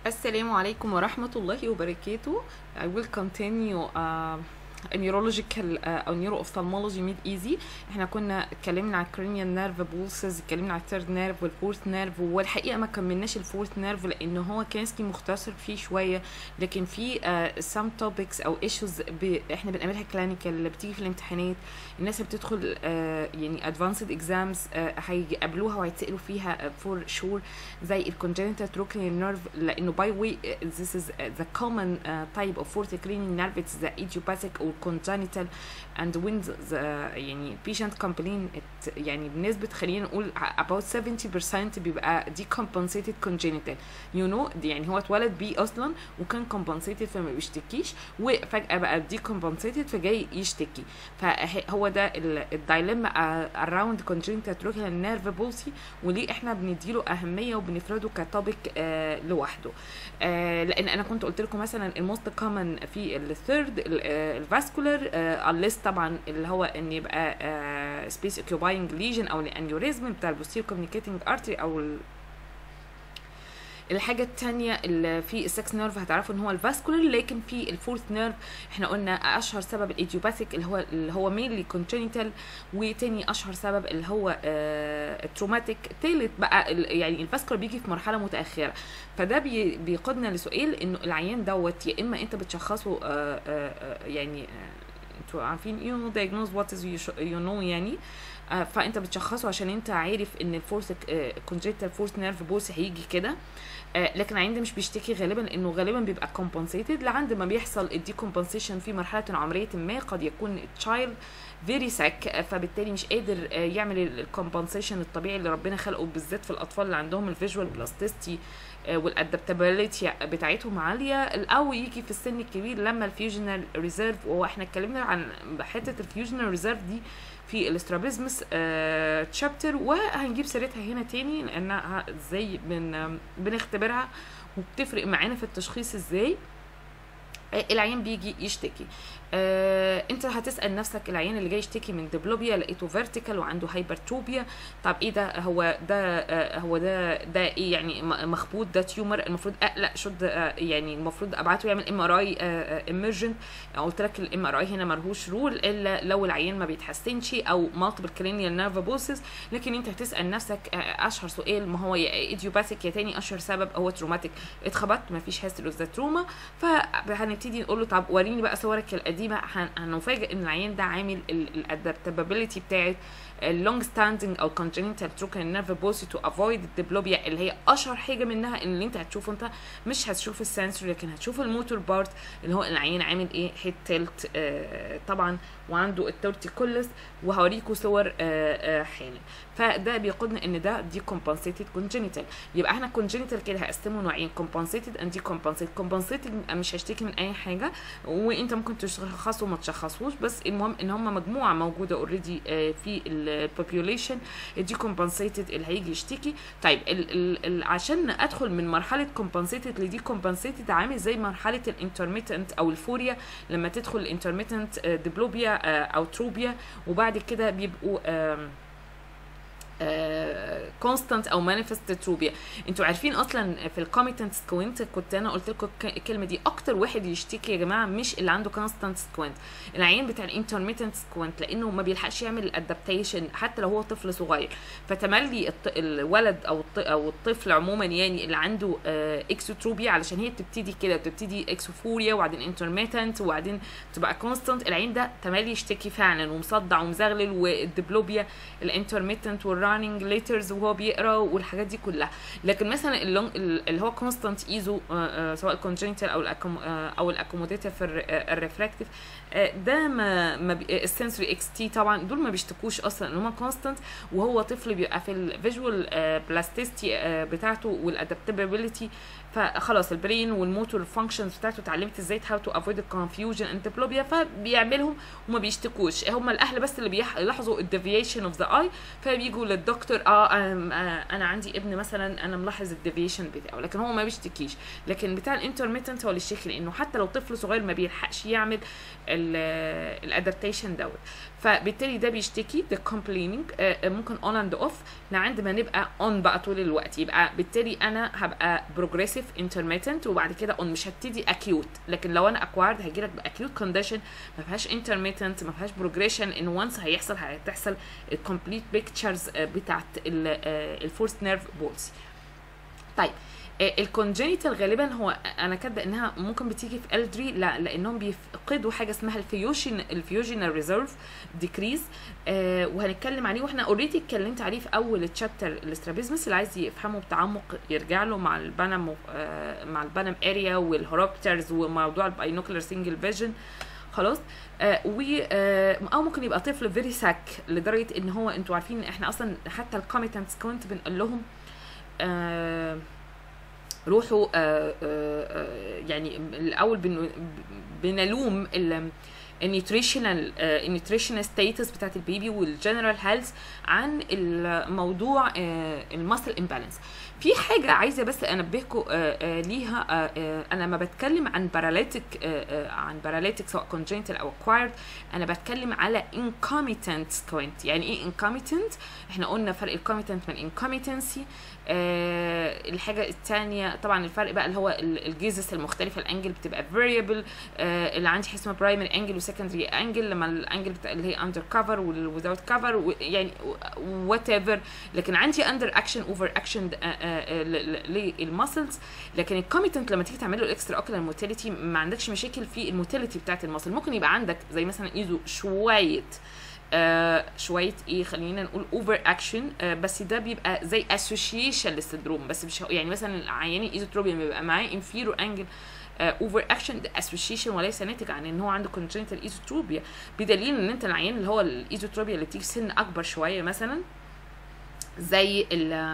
السلام عليكم ورحمة الله وبركاته I will continue uh, neurological uh, او neuro ophthalmology made easy احنا كنا اتكلمنا على cranial nerve pulses اتكلمنا على الثيرد نيرف والفورث نيرف والحقيقه ما كملناش الفورث نيرف لان هو كانسكي مختصر فيه شويه لكن في uh, some topics او issues ب... احنا بنقابلها كلينيكال اللي بتيجي في الامتحانات الناس اللي بتدخل uh, يعني advanced exams uh, هيقابلوها وهيتسالوا فيها فور uh, شور زي الكونجنتال trochlear nerve لانه by way uh, this is uh, the common uh, type of fourth cranial nerve it's the idiopathic or congenital and when the يعني patient complain it يعني بنسبة خلينا نقول about 70% بيبقى decompensated congenital you know يعني هو اتولد بيه اصلا وكان compensated فما بيشتكيش وفجأة بقى decompensated فجاي يشتكي فهو ده الدايلما around congenital trochlear nerve palsy وليه احنا بنديله اهمية وبنفرده كتوبيك آه لوحده آه لان انا كنت قلت لكم مثلا الموست كومن في الثيرد الفاسكولار unless طبعا اللي هو ان يبقى سبيس اوكيوباينج ليجن او الانيوريزم بتاع البوستيريور كوميونيكيتنج ارتري او ال الحاجة التانية اللي في السكس نيرف هتعرفوا ان هو الفاسكولار لكن في الفورث نيرف احنا قلنا اشهر سبب الايديوباثيك اللي هو اللي هو مينلي كونجنتال وتاني اشهر سبب اللي هو التروماتيك تالت بقى يعني الفاسكولار بيجي في مرحلة متأخرة فده بي بيقودنا لسؤال انه العيان دوت يا اما انت بتشخصه آآ آآ يعني انتوا عارفين يو نو دايجنوز وات از يو نو يعني آه فانت بتشخصه عشان انت عارف ان الفورس كونجكتال فورس نيرف بوس هيجي كده آه لكن العين ده مش بيشتكي غالبا لانه غالبا بيبقى كومبنسيتد لعند ما بيحصل الديكومبنسيشن في مرحله عمريه ما قد يكون تشايلد فيري ساك فبالتالي مش قادر آه يعمل الكومبنسيشن الطبيعي اللي ربنا خلقه بالذات في الاطفال اللي عندهم الفيجوال بلاستيستي والادابتابيلتي بتاعتهم عاليه او يجي في السن الكبير لما الفيوجنال ريزيرف وهو احنا اتكلمنا عن حته الفيوجنال ريزيرف دي في الاسترابيزمس تشابتر وهنجيب سيرتها هنا تاني لانها ازاي بن بنختبرها وبتفرق معانا في التشخيص ازاي العيان بيجي يشتكي آه، انت هتسال نفسك العيان اللي جاي يشتكي من ديبلوبيا لقيته فيرتيكال وعنده هايبرتروبيا طب ايه ده هو ده آه هو ده ده ايه يعني مخبوط ده تيومر المفروض اقلق شد آه يعني المفروض ابعته يعمل ام ار اي ايمرجنت قلت لك الام ار اي هنا ملهوش رول الا لو العيان ما بيتحسنش او مالتيبل كرينيال نيرف بوسز لكن انت هتسال نفسك آه اشهر سؤال ما هو يا ايديوباثيك يا تاني اشهر سبب هو تروماتيك اتخبطت ما فيش هيستوري اوف ذا تروما فهنبتدي نقول له طب وريني بقى صورك القديمه دي بقى هنفاجئ ان العيان ده عامل الادابتابيلتي بتاعت اللونج ستاندنج او كونجنتال تروكن نيرف بوسي تو افويد الديبلوبيا اللي هي اشهر حاجه منها اللي انت هتشوفه انت مش هتشوف السنسوري لكن هتشوف الموتور بارت اللي هو العيان عامل ايه هيد تلت آه طبعا وعنده التورتيكولس وهوريكم صور آه آه حالا فده بيقودنا ان ده دي كومبنسيتد كونجنتال يبقى احنا كونجنتال كده هقسمه نوعين كومبنسيتد اند دي كومبنسيتد كومبنسيتد مش هشتكي من اي حاجه وانت ممكن تشخصه وما تشخصوش بس المهم ان هم مجموعه موجوده اوريدي في البوبيوليشن دي كومبنسيتد اللي هيجي يشتكي طيب ال ال ال عشان ادخل من مرحله كومبنسيتد لدي كومبنسيتد عامل زي مرحله الانترميتنت او الفوريا لما تدخل الانترميتنت ديبلوبيا او تروبيا وبعد كده بيبقوا كونستانت uh, او مانيفست تروبيا انتوا عارفين اصلا في الكوميتنت سكوينت كنت انا قلت لكم الكلمه دي اكتر واحد يشتكي يا جماعه مش اللي عنده كونستانت سكوينت العيان بتاع الانترميتنت سكوينت لانه ما بيلحقش يعمل الادابتيشن حتى لو هو طفل صغير فتملي الط... الولد او الط... او الطفل عموما يعني اللي عنده uh, اكسوتروبيا علشان هي بتبتدي كده بتبتدي اكسوفوريا وبعدين انترميتنت وبعدين تبقى كونستانت العين ده تملي يشتكي فعلا ومصدع ومزغلل والديبلوبيا الانترميتنت والران راننج ليترز وهو بيقرا والحاجات دي كلها لكن مثلا اللونج اللي هو كونستانت ايزو سواء الكونجنتال او الأكم او الاكوموديتيف الريفراكتيف ده ما, ما السنسوري اكس تي طبعا دول ما بيشتكوش اصلا ان هم كونستانت وهو طفل بيبقى في الفيجوال بلاستيستي بتاعته والادابتابيلتي فخلاص البرين والموتور فانكشنز بتاعته اتعلمت ازاي هاو تو افويد الكونفيوجن اند ديبلوبيا فبيعملهم وما بيشتكوش هم الاهل بس اللي بيلاحظوا الديفيشن اوف ذا اي فبيجوا للدكتور اه انا عندي ابن مثلا انا ملاحظ الديفيشن بتاعه لكن هو ما بيشتكيش لكن بتاع الانترميتنت هو اللي يشتكي لانه حتى لو طفل صغير ما بيلحقش يعمل الادابتيشن دوت فبالتالي ده بيشتكي ده كومبليننج ممكن اون اند اوف لعند ما نبقى اون بقى طول الوقت يبقى بالتالي انا هبقى بروجريسيف اكتف انترميتنت وبعد كده اون مش هبتدي اكيوت لكن لو انا اكوايرد هيجي لك باكيوت كونديشن ما فيهاش انترميتنت ما فيهاش بروجريشن ان وانس هيحصل هتحصل الكومبليت بيكتشرز بتاعت الفورس نيرف بولز طيب الكونجينيتال غالبا هو انا كاتبه انها ممكن بتيجي في الدري لا لانهم بيفقدوا حاجه اسمها الفيوشن الفيوجنال ريزيرف ديكريز آه وهنتكلم عليه واحنا اوريدي اتكلمت عليه في اول تشابتر الاسترابيزمس اللي عايز يفهمه بتعمق يرجع له مع البانم آه مع البانم اريا والهوروبترز وموضوع الباينوكلر سنجل فيجن خلاص آه و آه او ممكن يبقى طفل فيري ساك لدرجه ان هو انتوا عارفين احنا اصلا حتى الكوميتنتس كنت بنقول لهم آه روحوا آآ آآ يعني الاول بن بنلوم النيوتريشنال النيوتريشنال ستاتس بتاعت البيبي والجنرال هيلث عن الموضوع الماسل امبالانس في حاجه عايزه بس انبهكم ليها انا لما بتكلم عن باراليتيك عن باراليتيك سواء كونجنتال او اكوايرد انا بتكلم على انكوميتنت سكوينت يعني ايه انكوميتنت احنا قلنا فرق الكوميتنت من انكوميتنسي آه الحاجة الثانية طبعا الفرق بقى اللي هو الجيزس المختلفة الانجل بتبقى فاريبل آه اللي عندي حاجة اسمها برايمري انجل وسكندري انجل لما الانجل اللي هي اندر كفر والويزاوت كفر يعني وات ايفر لكن عندي اندر اكشن اوفر اكشن للمسلز لكن الكوميتنت لما تيجي تعمل له الاكسترا اوكولار موتيليتي ما عندكش مشاكل في الموتيليتي بتاعت المسل ممكن يبقى عندك زي مثلا ايزو شويه آه شويه ايه خلينا نقول اوفر اكشن آه بس ده بيبقى زي اسوشيشن للسندروم بس مش يعني مثلا العيان الايزوتروبيا بيبقى معاه انفيرو انجل اوفر اكشن ده اسوشيشن وليس ناتج عن ان هو عنده كونجنتال ايزوتروبيا بدليل ان انت العيان اللي هو الايزوتروبيا اللي بتيجي سن اكبر شويه مثلا زي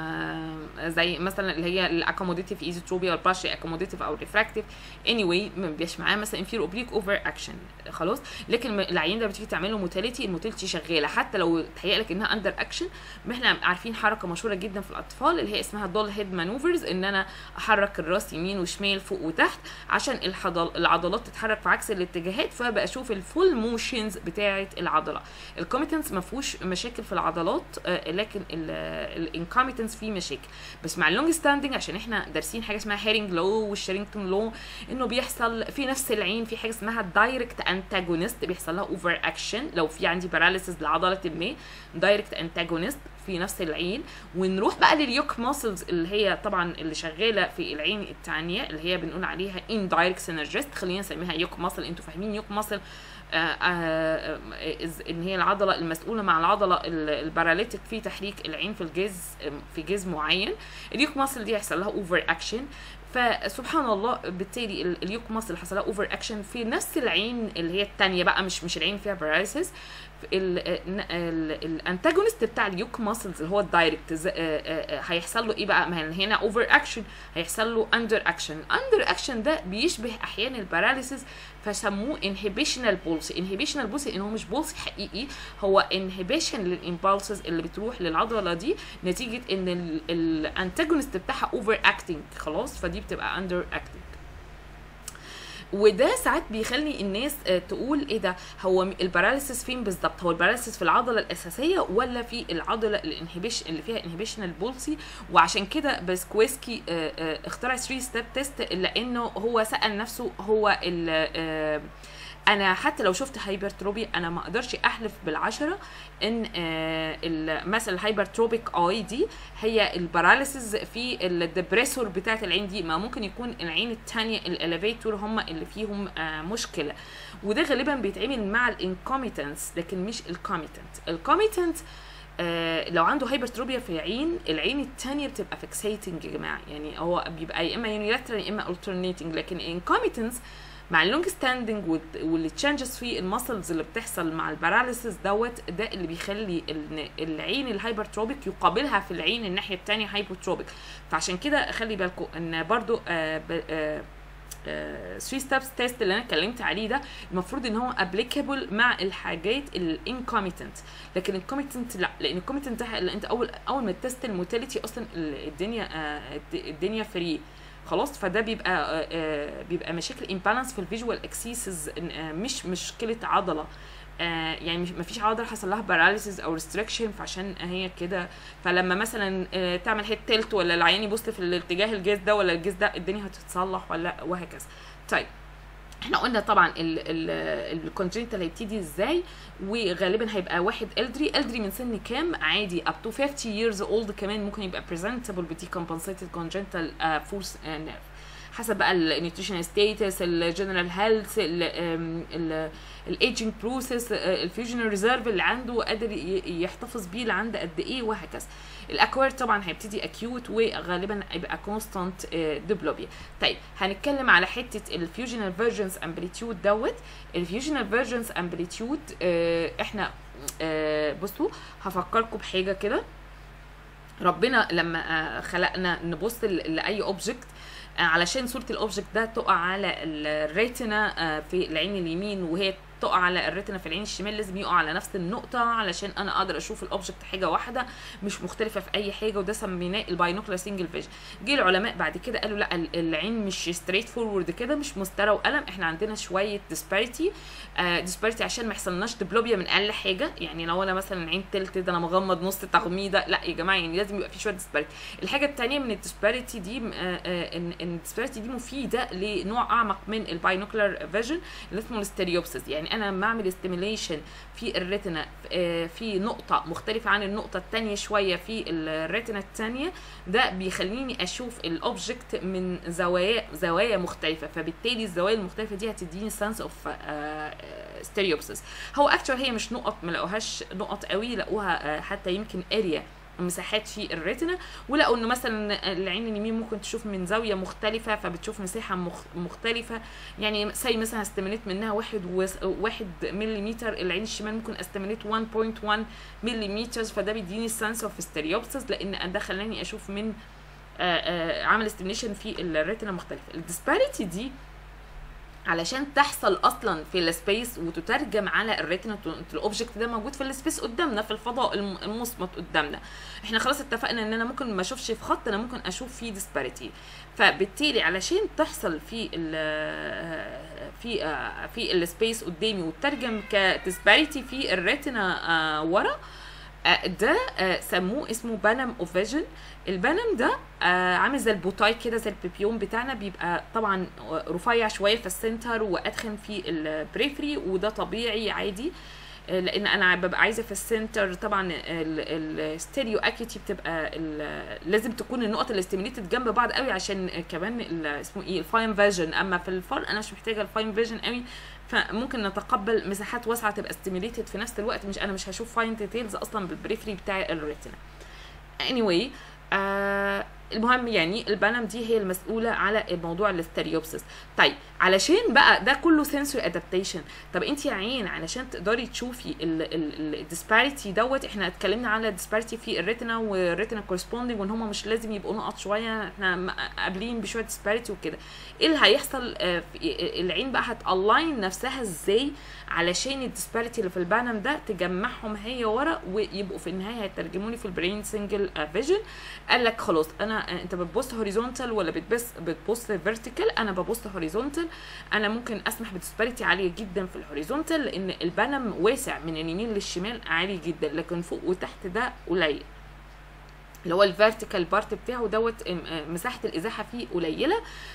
زي مثلا اللي هي الاكوموديتيف ايزوتروبيا والبارشي اكوموديتيف او الريفراكتيف اني واي ما بيبقاش معاه مثلا انفير اوبليك اوفر اكشن خلاص لكن العيان ده بتيجي تعمل له موتاليتي الموتاليتي شغاله حتى لو تهيأ لك انها اندر اكشن احنا عارفين حركه مشهوره جدا في الاطفال اللي هي اسمها دول هيد مانوفرز ان انا احرك الراس يمين وشمال فوق وتحت عشان الحضل العضلات تتحرك في عكس الاتجاهات فبقى اشوف الفول موشنز بتاعه العضله الكوميتنس ما فيهوش مشاكل في العضلات لكن الانكوميتنس فيه مشاكل بس مع اللونج ستاندنج عشان احنا دارسين حاجه اسمها هيرنج لو والشارينجتون لو انه بيحصل في نفس العين في حاجه اسمها دايركت انتاجونست بيحصل لها اوفر اكشن لو في عندي باراليسيس لعضله ما دايركت انتاجونست في نفس العين ونروح بقى لليوك ماسلز اللي هي طبعا اللي شغاله في العين الثانيه اللي هي بنقول عليها ان دايركت سينرجست خلينا نسميها يوك ماسل انتوا فاهمين يوك ماسل آه آه ان هي العضله المسؤوله مع العضله الباراليتيك في تحريك العين في الجز في جز معين اليوك ماسل دي هيحصل لها اوفر اكشن فسبحان الله بالتالي اليوك ماسل اللي حصل لها اوفر اكشن في نفس العين اللي هي الثانيه بقى مش مش العين فيها باراليسيس الانتاجونست بتاع اليوك ماسلز اللي هو الدايركت هيحصل له ايه بقى ما هنا اوفر اكشن هيحصل له اندر اكشن اندر اكشن ده بيشبه احيانا الباراليسيس فسموه انهبيشنال بولس انهبيشنال بولس ان هو مش بولس حقيقي هو انهبيشن للامبالسز اللي بتروح للعضله دي نتيجه ان الانتاجونست بتاعها اوفر اكتنج خلاص فدي بتبقى اندر اكتنج وده ساعات بيخلي الناس تقول ايه ده هو الباراليسيس فين بالظبط هو الباراليسيس في العضله الاساسيه ولا في العضله الانهبيشن اللي فيها انهبيشنال بولسي وعشان كده بسكويسكي اخترع 3 ستيب تيست لانه هو سال نفسه هو ال انا حتى لو شفت هايبرتروبيا انا ما اقدرش احلف بالعشره ان مثلا الهايبرتروبيك اي دي هي الباراليسيس في الدبريسور بتاعه العين دي ما ممكن يكون العين الثانيه الاليفيتور هم اللي فيهم مشكله وده غالبا بيتعمل مع الانكوميتنس لكن مش الكوميتنت الكوميتنت آه لو عنده هايبرتروبيا في العين العين الثانيه بتبقى فيكسيتنج يا جماعه يعني هو بيبقى يا اما يونيلاترال يا اما الترنيتنج لكن انكوميتنس مع اللونج ستاندنج والتشانجز في المسلز اللي بتحصل مع الباراليسيس دوت ده اللي بيخلي العين الهايبرتروبيك يقابلها في العين الناحيه الثانيه هايبوتروبيك فعشان كده خلي بالكم ان برضو آه آه 3 ستابس تيست اللي انا اتكلمت عليه ده المفروض ان هو ابليكابل مع الحاجات الانكوميتنت لكن الكوميتنت لا لان الكوميتنت ده انت اول اول ما تست الموتاليتي اصلا الدنيا آه الدنيا فري خلاص فده بيبقى آه بيبقى مشاكل امبالانس في الفيجوال اكسيسز مش مشكله عضله آه يعني مش مفيش عضله حصل لها باراليسيس او ريستريكشن فعشان هي كده فلما مثلا آه تعمل هيد تلت ولا العيان يبص في الاتجاه الجيز ده ولا الجيز ده الدنيا هتتصلح ولا وهكذا طيب احنا قلنا طبعا الكونجنتال هيبتدي ازاي وغالبا هيبقى واحد الدري الدري من سن كام عادي up to 50 years old كمان ممكن يبقى presentable ب decompensated congenital uh, force uh, nerve حسب بقى النيوتريشن ستاتس الجنرال هيلث الايجنج بروسيس الفيوجن ريزيرف اللي عنده قادر يحتفظ بيه لعند قد ايه وهكذا الاكوير طبعا هيبتدي اكيوت وغالبا هيبقى كونستانت ديفلوبيا طيب هنتكلم على حته الفيوجنال فيرجنز امبليتيود دوت الفيوجنال فيرجنز امبليتيود احنا آه بصوا هفكركم بحاجه كده ربنا لما آه خلقنا نبص لاي اوبجكت علشان صوره الاوبجكت ده تقع على الريتنا في العين اليمين وهي تقع على الريتنا في العين الشمال لازم يقع على نفس النقطة علشان أنا أقدر أشوف الأوبجكت حاجة واحدة مش مختلفة في أي حاجة وده سميناه الباينوكلر سنجل فيجن. جه العلماء بعد كده قالوا لا العين مش ستريت فورورد كده مش مسترى وقلم احنا عندنا شوية ديسباريتي آه ديسباريتي عشان ما يحصلناش ديبلوبيا من أقل حاجة يعني لو أنا مثلا عين تلت ده أنا مغمض نص تغميضة لا يا جماعة يعني لازم يبقى في شوية ديسباريتي. الحاجة التانية من الديسباريتي دي آه آه إن الديسباريتي دي مفيدة لنوع أعمق من الباينوكلر فيجن اللي اسمه الستيريوبسيس يعني أنا لما أعمل ستيميليشن في الريتنا في نقطة مختلفة عن النقطة التانية شوية في الريتنا التانية ده بيخليني أشوف الأوبجكت من زوايا زوايا مختلفة فبالتالي الزوايا المختلفة دي هتديني سنس اوف ستيريوبسيس هو اكتشوال هي مش نقط ما لقوهاش نقط قوي لقوها حتى يمكن اريا مساحات في الريتنا ولقوا انه مثلا العين اليمين ممكن تشوف من زاويه مختلفه فبتشوف مساحه مخ مختلفه يعني زي مثلا استمنيت منها واحد و... واحد مليمتر العين الشمال ممكن استمنيت 1.1 مليمتر فده بيديني سنس اوف ستيريوبسس لان ده خلاني اشوف من آآ آآ عمل استيميشن في الريتنا مختلفه الديسباريتي دي علشان تحصل اصلا في السبيس وتترجم على الريتنا الاوبجكت ده موجود في السبيس قدامنا في الفضاء المصمت قدامنا احنا خلاص اتفقنا ان انا ممكن ما اشوفش في خط انا ممكن اشوف فيه ديسباريتي فبالتالي علشان تحصل في ال في في السبيس قدامي وتترجم كديسباريتي في الريتنا ورا ده سموه اسمه بانم اوف فيجن البانم ده عامل زي البوتاي كده زي البيبيون بتاعنا بيبقى طبعا رفيع شويه في السنتر وادخن في البريفري وده طبيعي عادي لان انا ببقى عايزه في السنتر طبعا الستيريو اكيتي بتبقى لازم تكون النقط اللي استيميليتد جنب بعض قوي عشان كمان اسمه ايه الفاين فيجن اما في الفار انا مش محتاجه الفاين فيجن قوي فممكن نتقبل مساحات واسعه تبقى ستيميليتد في نفس الوقت مش انا مش هشوف فاين ديتيلز اصلا بالبريفري بتاع الريتنا anyway آه المهم يعني البانم دي هي المسؤوله على موضوع الاستريوبسس طيب علشان بقى ده كله سنسوري ادابتيشن طب انت يا عين علشان تقدري تشوفي الديسباريتي دوت احنا اتكلمنا على الديسباريتي في الريتنا والريتنا كورسبوندنج وان هم مش لازم يبقوا نقط شويه احنا قابلين بشويه ديسباريتي وكده ايه اللي هيحصل آه العين بقى هتالاين نفسها ازاي علشان الديسباريتي اللي في البانم ده تجمعهم هي ورا ويبقوا في النهايه هيترجموا لي في البرين سنجل فيجن قال لك خلاص انا انت بتبص هوريزونتال ولا بتبص بتبص فيرتيكال انا ببص هوريزونتال انا ممكن اسمح بديسباريتي عاليه جدا في الهوريزونتال لان البنم واسع من اليمين للشمال عالي جدا لكن فوق وتحت ده قليل اللي هو الفيرتيكال بارت بتاعه دوت مساحه الازاحه فيه قليله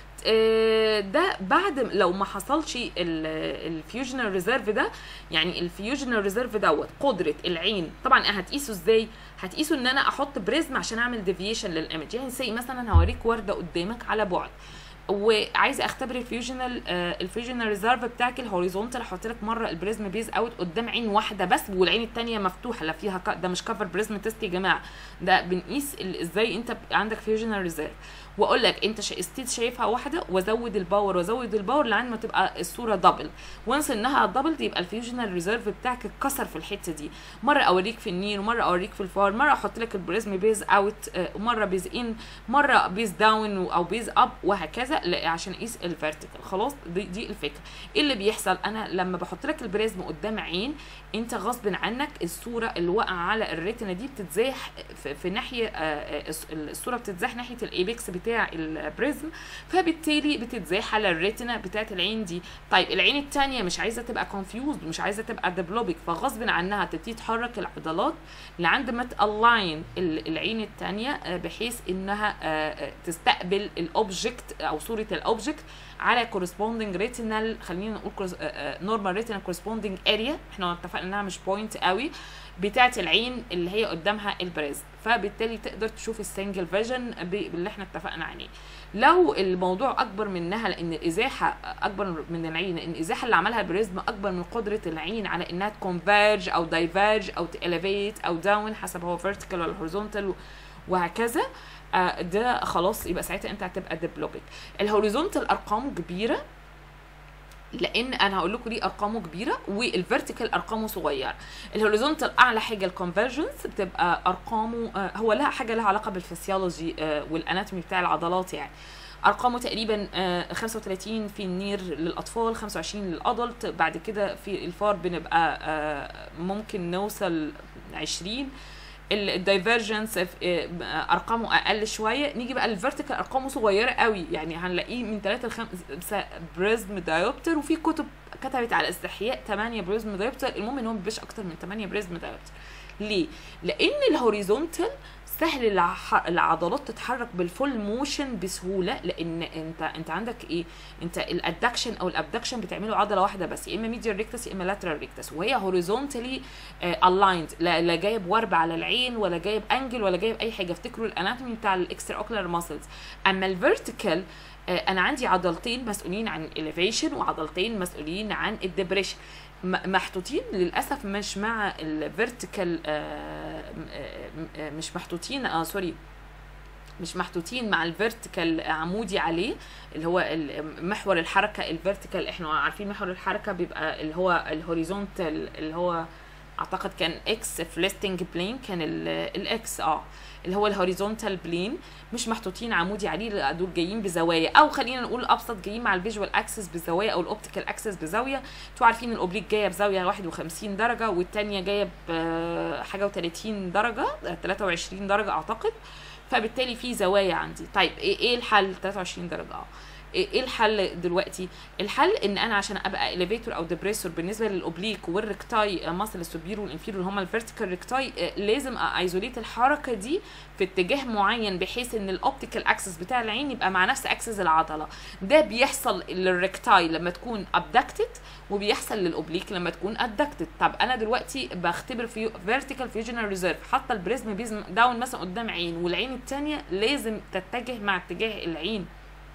ده بعد لو ما حصلش الفيوجنال ريزيرف ده يعني الفيوجنال ريزيرف دوت قدره العين طبعا هتقيسه ازاي هتقيسه ان انا احط بريزم عشان اعمل ديفيشن للايمج يعني زي مثلا هوريك ورده قدامك على بعد وعايزه اختبر الفيوجنال آه الفيوجنال ريزيرف بتاعك الهوريزونتال احط لك مره البريزم بيز اوت قدام عين واحده بس والعين الثانيه مفتوحه لا فيها ده مش كفر بريزم تيست يا جماعه ده بنقيس ازاي انت عندك فيوجنال ريزيرف واقول لك انت ستيت شايفها واحده وازود الباور وازود الباور لعند ما تبقى الصوره دبل وانس انها دبل يبقى الفيوجنال ريزيرف بتاعك اتكسر في الحته دي مره اوريك في النير ومره اوريك في الفار مره احط لك البريزم بيز اوت مره بيز ان مره بيز داون او بيز اب وهكذا عشان اقيس الفيرتيكال خلاص دي, دي الفكره ايه اللي بيحصل انا لما بحط لك البريزم قدام عين انت غصب عنك الصوره اللي واقعه على الريتنا دي بتتزاح في, في ناحيه الصوره بتتزاح ناحيه الايبكس بتاع البريزم فبالتالي بتتزاح على الريتنا بتاعت العين دي طيب العين التانية مش عايزه تبقى كونفيوزد مش عايزه تبقى ديبلوبيك فغصب عنها تبتدي تحرك العضلات لعند ما تالاين العين التانية آه، بحيث انها آه، آه، تستقبل الاوبجكت او صوره الاوبجكت على corresponding retinal خلينا نقول نورمال retinal corresponding اريا احنا اتفقنا انها مش بوينت قوي بتاعه العين اللي هي قدامها البريز فبالتالي تقدر تشوف السنجل فيجن باللي احنا اتفقنا عليه لو الموضوع اكبر منها لان الازاحه اكبر من العين لان الازاحه اللي عملها بريزم اكبر من قدره العين على انها تكونفيرج او دايفيرج او تاليفيت او داون حسب هو فيرتيكال ولا هوريزونتال وهكذا آه، ده خلاص يبقى ساعتها انت هتبقى ديبلوبيك الهوريزونتال ارقامه كبيره لان انا هقول لكم ليه ارقامه كبيره والفيرتيكال ارقامه صغيره الهوريزونتال اعلى حاجه الكونفرجنس بتبقى ارقامه آه، هو لها حاجه لها علاقه بالفسيولوجي آه، والاناتومي بتاع العضلات يعني ارقامه تقريبا آه، 35 في النير للاطفال 25 للادلت بعد كده في الفار بنبقى آه، ممكن نوصل 20 الدايفرجنس ارقامه اقل شويه نيجي بقى الفيرتيكال ارقامه صغيره قوي يعني هنلاقيه من 3 ل 5 بريزم دايوبتر وفي كتب كتبت على استحياء 8 بريزم دايوبتر المهم ان هو مبيبقاش اكتر من 8 بريزم دايوبتر ليه؟ لان الهوريزونتال سهل الع- العضلات تتحرك بالفول موشن بسهوله لان انت انت عندك ايه انت الادكشن او الابدكشن بتعمله عضله واحده بس يا اما ميديال ريكتس يا اما لاترال ريكتس وهي هوريزونتالي الايند لا, لا جايب ورب على العين ولا جايب انجل ولا جايب اي حاجه افتكروا الاناتومي بتاع الاكسترا اوكولار ماسلز اما الفيرتيكال انا عندي عضلتين مسؤولين عن الاليفيشن وعضلتين مسؤولين عن الدبريشن م- محطوطين للاسف مش مع الفيرتيكال مش محطوطين اه سوري مش محطوطين مع الفيرتيكال عمودي عليه اللي هو ال- محور الحركه الفيرتيكال احنا عارفين محور الحركه بيبقى اللي هو الهوريزونتال اللي هو اعتقد كان اكس فليستنج بلين كان ال- الاكس اه اللي هو الهوريزونتال بلين مش محطوطين عمودي عليه لا، دول جايين بزوايا او خلينا نقول ابسط جايين مع الفيجوال اكسس بزوايا او الاوبتيكال اكسس بزاويه انتوا عارفين الاوبليك جايه بزاويه 51 درجه والثانيه جايه بحاجه و30 درجه 23 درجه اعتقد فبالتالي في زوايا عندي طيب ايه ايه الحل 23 درجه اه ايه إيه الحل دلوقتي الحل ان انا عشان ابقى اليفيتور او ديبريسور بالنسبه للاوبليك والريكتاي ماسل السوبير والانفيرور اللي هم الفيرتيكال ريكتاي آه، لازم ايزوليت الحركه دي في اتجاه معين بحيث ان الاوبتيكال اكسس بتاع العين يبقى مع نفس اكسس العضله ده بيحصل للريكتاي لما تكون ابدكتد وبيحصل للاوبليك لما تكون ادكتد طب انا دلوقتي بختبر في فيرتيكال فيوجنال ريزيرف حاطه البريزم بيزم داون مثلا قدام عين والعين الثانيه لازم تتجه مع اتجاه العين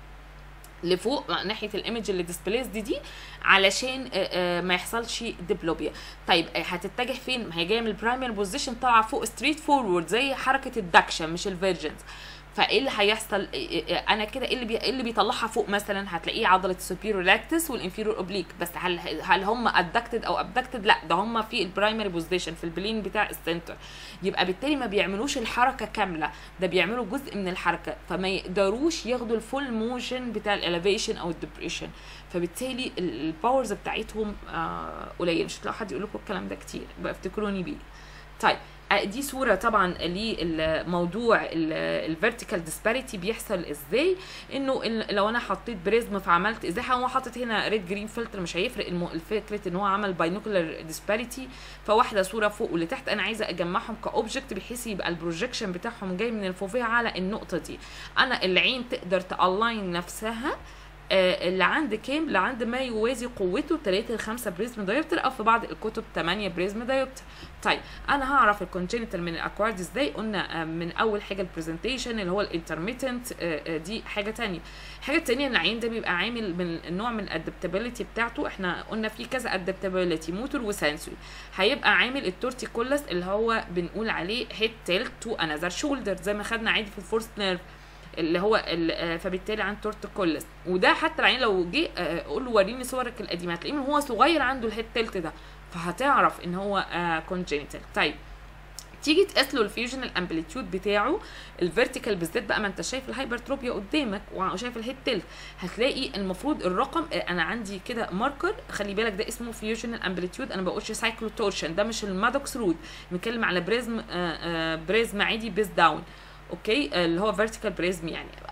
لفوق ناحيه الايمج اللي ديسبليس دي دي علشان آه، آه، ما يحصلش ديبلوبيا طيب آه، هتتجه فين ما هي جايه من البرايمري بوزيشن طالعه فوق ستريت فورورد زي حركه الدكشن مش الفيرجنز فايه اللي هيحصل إيه- إيه- إيه، انا كده ايه اللي بي... إيه اللي بيطلعها فوق مثلا هتلاقيه عضله السوبيريور لاكتس والانفيريور اوبليك بس هل هل هم ادكتد او ابدكتد لا ده هم في البرايمري بوزيشن في البلين بتاع السنتر يبقى بالتالي ما بيعملوش الحركه كامله ده بيعملوا جزء من الحركه فما يقدروش ياخدوا الفول موشن بتاع الاليفيشن او الدبريشن فبالتالي ال- الباورز بتاعتهم آه قليل مش هتلاقوا حد يقول لكم الكلام ده كتير بقى افتكروني بيه طيب آه، دي صوره طبعا للموضوع الفيرتيكال ديسباريتي بيحصل ازاي انه ال- لو انا حطيت بريزم فعملت ازاحه هو حاطط هنا ريد جرين فلتر مش هيفرق الم- الفكره ان هو عمل باينوكولار ديسباريتي فواحده صوره فوق واللي تحت انا عايزه اجمعهم كاوبجكت بحيث يبقى البروجيكشن بتاعهم جاي من الفوفيه على النقطه دي انا العين تقدر تالاين نفسها آه، اللي عند كام لعند ما يوازي قوته 3 ل 5 بريزم دايوبتر او في بعض الكتب 8 بريزم دايوبتر طيب انا هعرف الكونجنتال من الاكوارد ازاي قلنا آه، من اول حاجه البرزنتيشن اللي هو الانترميتنت دي حاجه تانية الحاجه التانية ان العين ده بيبقى عامل من النوع من الادابتابيلتي بتاعته احنا قلنا في كذا ادابتابيلتي موتور وسنسوري هيبقى عامل التورتيكولاس اللي هو بنقول عليه هيد تيل تو انذر شولدر زي ما خدنا عادي في الفورست نيرف اللي هو ال- آه، فبالتالي عند تورتيكولاس وده حتى العين لو جه آه، قول له وريني صورك القديمه هتلاقيه من هو صغير عنده الهيد تيلت ده فهتعرف ان هو كونجينيتال طيب تيجي تقيس له الفيوجنال امبليتيود بتاعه الفيرتيكال بالذات بقى ما انت شايف الهايبرتروبيا قدامك وشايف الهيد تيلت هتلاقي المفروض الرقم آه، انا عندي كده ماركر خلي بالك ده اسمه فيوجنال امبليتيود انا ما بقولش سايكلو تورشن ده مش المادوكس رود بنتكلم على بريزم آه، آه، بريزم عادي بيز داون اوكي آه، اللي هو فيرتيكال بريزم يعني آه،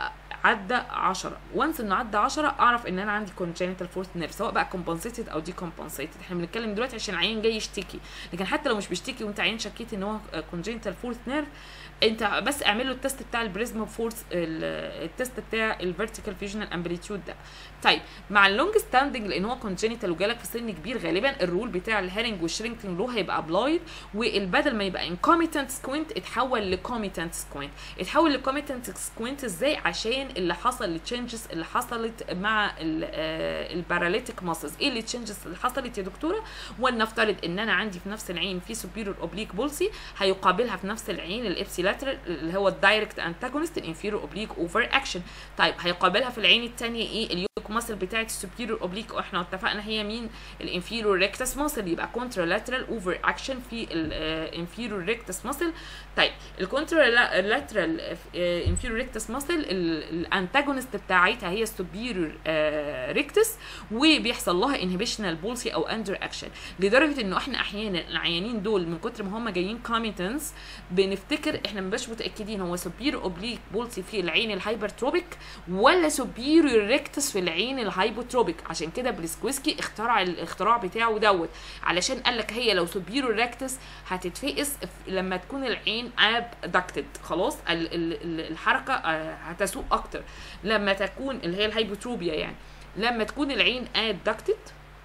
عدى 10 وانس انه عدى 10 اعرف ان انا عندي congenital fourth nerve سواء بقى compensated او decompensated احنا بنتكلم دلوقتي عشان العيان جاي يشتكي لكن حتى لو مش بيشتكي وانت عيان شكيت ان هو congenital fourth nerve انت بس اعمل له التست بتاع البريزما فورس التست بتاع الفيرتيكال فيجنال امبليتيود ده طيب مع اللونج ستاندنج لان هو كونجينيتال وجالك في سن كبير غالبا الرول بتاع الهيرنج والشرينكينج له هيبقى ابلايد والبدل ما يبقى انكوميتنت سكوينت اتحول لكوميتنت سكوينت اتحول لكوميتنت سكوينت ازاي عشان اللي حصل التشنجز اللي حصلت مع الباراليتيك ماسلز ايه اللي تشنجز اللي حصلت يا دكتوره ولنفترض ان انا عندي في نفس العين في سوبيريور اوبليك بولسي هيقابلها في نفس العين الابسي لاترال اللي هو الدايركت انتاجونست الانفيريور اوبليك اوفر اكشن طيب هيقابلها في العين الثانيه ايه اليوك ماسل بتاعت السوبيريور اوبليك واحنا اتفقنا هي مين الانفيريور ريكتس ماسل يبقى كونترالاترال اوفر اكشن في الانفيريور ريكتس ماسل طيب الكونترالاترال انفيريور ريكتس ماسل الانتاجونست بتاعتها هي السوبيريور ريكتس وبيحصل لها انهبيشنال بولسي او اندر اكشن لدرجه انه احنا احيانا العيانين دول من كتر ما هم جايين كوميتنس بنفتكر احنا مبقاش متاكدين هو سوبيريور اوبليك بولسي في العين الهايبرتروبيك ولا سوبيريور ريكتس في العين الهايبوتروبيك عشان كده بلسكويسكي اخترع الاختراع بتاعه دوت علشان قال لك هي لو سوبيريور ريكتس هتتفقس لما تكون العين ابدكتد خلاص ال ال الحركه هتسوق اكتر لما تكون اللي هي الهايبوتروبيا يعني لما تكون العين ادكتد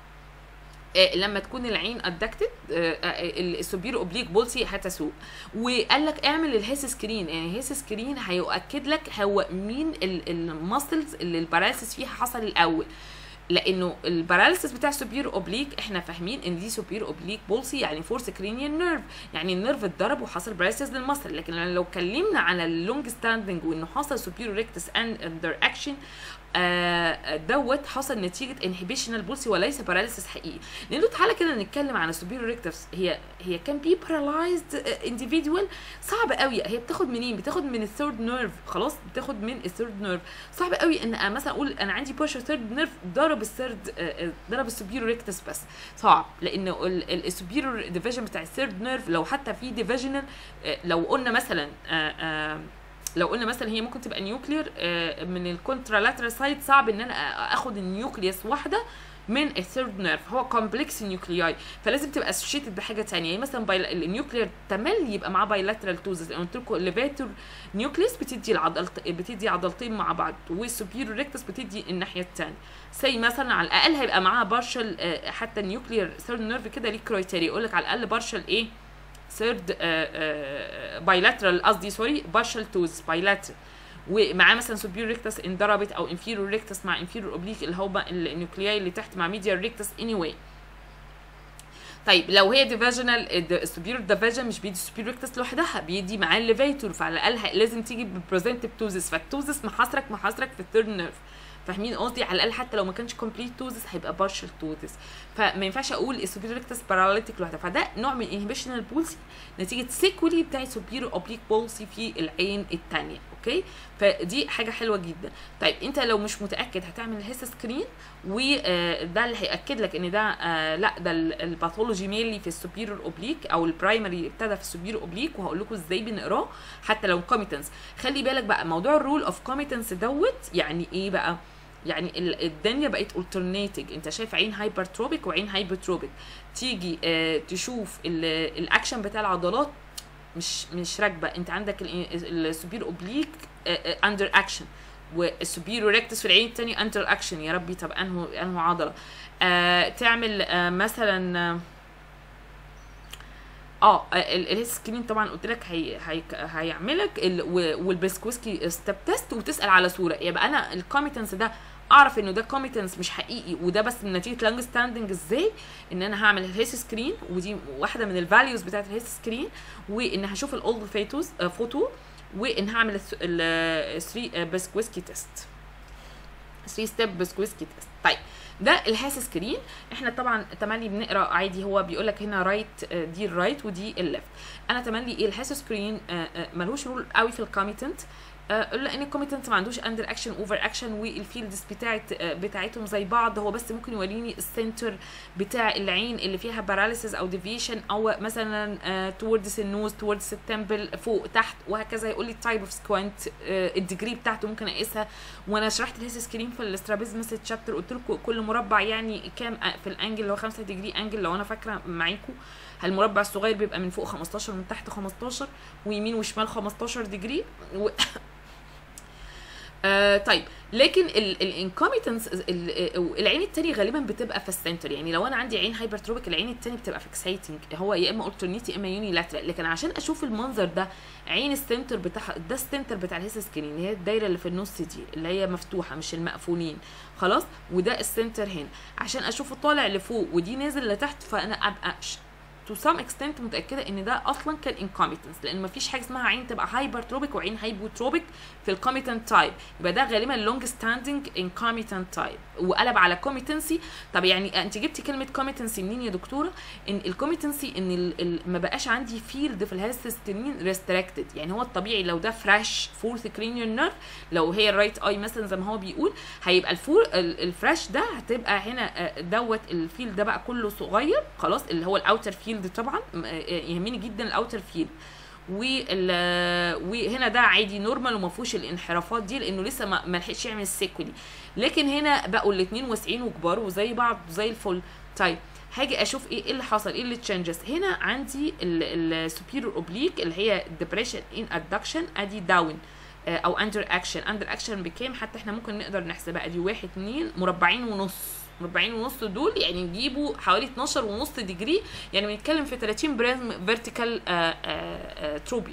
لما تكون العين ادكتد السوبير اوبليك بولسي هتسوق وقال لك اعمل الهيس سكرين يعني الهيس سكرين هيؤكد لك هو مين الماسلز اللي الباراليسيس فيها حصل الاول لانه الباراليسيس بتاع سوبير اوبليك احنا فاهمين ان دي سوبير اوبليك بولسي يعني فورس كرينيال نيرف يعني النيرف اتضرب وحصل باراليسيس للمصل لكن لو اتكلمنا على اللونج ستاندنج وانه حصل سوبير ريكتس اندر اكشن آه دوت حصل نتيجه انهبيشنال بولسي وليس باراليسيس حقيقي لانه تعالى كده نتكلم عن السوبيرو ريكتس هي هي كان بي بارالايزد انديفيدوال صعب قوي هي بتاخد منين بتاخد من الثيرد نيرف خلاص بتاخد من الثيرد نيرف صعب قوي ان مثلا اقول انا عندي بوشر ثيرد نيرف ضرب الثيرد آه ضرب السوبيرو ريكتس بس صعب لان السوبيرو ديفيجن بتاع الثيرد نيرف لو حتى في ديفيجنال آه لو قلنا مثلا آه آه لو قلنا مثلا هي ممكن تبقى نيوكلير من الكونترالاترال سايد صعب ان انا اخد النيوكليوس واحده من الثيرد نيرف هو كومبلكس نيوكلياي فلازم تبقى اسوشيتد بحاجه ثانيه يعني مثلا باي النيوكلير تملي يبقى معاه بايلاترال توزس انا قلت لكم الليفاتور نيوكليس بتدي العضلت بتدي عضلتين مع بعض والسوبيريور ريكتس بتدي الناحيه الثانيه زي مثلا على الاقل هيبقى معاها بارشل حتى النيوكلير ثيرد نيرف كده ليه كرايتيريا يقول لك على الاقل بارشل ايه ثيرد بايلاترال قصدي سوري بارشل توز بايلاترال ومعاه مثلا سوبير ريكتس انضربت او انفيرور ريكتس مع انفيرور اوبليك اللي هو النيوكلياي اللي تحت مع ميديال ريكتس اني anyway. طيب لو هي ديفيجنال السوبيرور ديفيجن مش بيدي السوبيرور ريكتس لوحدها بيدي معاه الليفيتور فعلى الاقل لازم تيجي ببريزنتيف توزس فالتوزس محاصرك محاصرك في الثيرد نيرف فاهمين قصدي على الاقل حتى لو ما كانش كومبليت توزس هيبقى بارشل توزس فما ينفعش اقول السوبيرو ريكتس باراليتيك لوحدها فده نوع من انهبيشنال بولسي نتيجه سيكولي بتاع سوبيرو اوبليك بولسي في العين الثانيه اوكي فدي حاجه حلوه جدا طيب انت لو مش متاكد هتعمل الهيس سكرين وده اللي هياكد لك ان ده آه لا ده الباثولوجي ميلي في السوبيرور اوبليك او البرايمري ابتدى في السوبيرور اوبليك وهقول لكم ازاي بنقراه حتى لو كوميتنس خلي بالك بقى موضوع الرول اوف كوميتنس دوت يعني ايه بقى يعني الدنيا بقت alternating انت شايف عين هايبرتروبيك وعين هايبرتروبيك تيجي آه تشوف الاكشن بتاع العضلات مش مش راكبه انت عندك السوبير اوبليك اندر اكشن والسوبيرو ريكتس في العين الثانيه اندر اكشن يا ربي طب انه انه عضله آه تعمل آه مثلا آه اه الهيس سكرين طبعا قلت لك هي هي هيعملك والبسكوسكي ستيب تيست وتسال على صوره يبقى انا الكوميتنس ده اعرف انه ده كوميتنس مش حقيقي وده بس من نتيجه لانج ستاندنج ازاي ان انا هعمل الهيس سكرين ودي واحده من الفاليوز بتاعت الهيس سكرين وان هشوف الاولد فيتوز فوتو وان هعمل ال 3 بسكويسكي تيست 3 ستيب بسكويسكي تيست طيب ده الهاس سكرين احنا طبعا تملي بنقرا عادي هو بيقول لك هنا رايت دي الرايت ودي الليفت انا تملي ايه الهاس سكرين ملوش رول قوي في الكوميتنت آه، لان الكوميتنت ما عندوش اندر اكشن اوفر اكشن والفيلدز بتاعت آه، بتاعتهم زي بعض هو بس ممكن يوريني السنتر بتاع العين اللي فيها باراليسيس او ديفيشن او مثلا توردز النوز توردز التمبل فوق تحت وهكذا يقول لي التايب اوف سكوانت الديجري بتاعته ممكن اقيسها وانا شرحت الهيس سكرين في الاسترابيزمس تشابتر قلت لكم كل مربع يعني كام آه، في الانجل اللي هو 5 ديجري انجل لو انا فاكره معاكم المربع الصغير بيبقى من فوق 15 من تحت 15 ويمين وشمال 15 ديجري و... آه طيب لكن الانكوميتنس العين التاني غالبا بتبقى في السنتر يعني لو انا عندي عين هايبرتروبيك العين التاني بتبقى فيكسيتنج هو يا اما اولترنيت يا اما يونيلاترال لكن عشان اشوف المنظر ده عين السنتر بتاعها ده السنتر بتاع الهيس سكرين اللي هي الدايره اللي في النص دي اللي هي مفتوحه مش المقفولين خلاص وده السنتر هنا عشان اشوفه طالع لفوق ودي نازل لتحت فانا ابقى تو سام اكستنت متاكده ان ده اصلا كان انكوميتنس لان مفيش حاجه اسمها عين تبقى هايبرتروبيك وعين هايبوتروبيك في الكوميتنت تايب يبقى ده غالبا لونج ستاندنج انكوميتنت تايب وقلب على كوميتنسي طب يعني انت جبتي كلمه كوميتنسي منين يا دكتوره ان الكوميتنسي ان ال ال ما بقاش عندي فيلد في الهيستستين ريستريكتد يعني هو الطبيعي لو ده فريش فورث كرينيال نيرف لو هي الرايت اي مثلا زي ما هو بيقول هيبقى الفور الفريش ده هتبقى هنا آه، دوت الفيلد ده بقى كله صغير خلاص اللي هو الاوتر فيلد طبعا م- آه، يهمني جدا الاوتر فيلد وال وهنا ده عادي نورمال وما فيهوش الانحرافات دي لانه لسه ما ما لحقش يعمل السيكولي لكن هنا بقوا الاثنين واسعين وكبار وزي بعض زي الفل طيب هاجي اشوف ايه إيه اللي حصل ايه اللي تشنجز هنا عندي السوبيريور اوبليك اللي هي ديبريشن ان ادكشن ادي داون او اندر اكشن اندر اكشن بكام حتى احنا ممكن نقدر نحسبها ادي واحد اتنين مربعين ونص مربعين ونص دول يعني نجيبوا حوالي 12 ونص ديجري يعني بنتكلم في 30 بريزم فيرتيكال تروبيا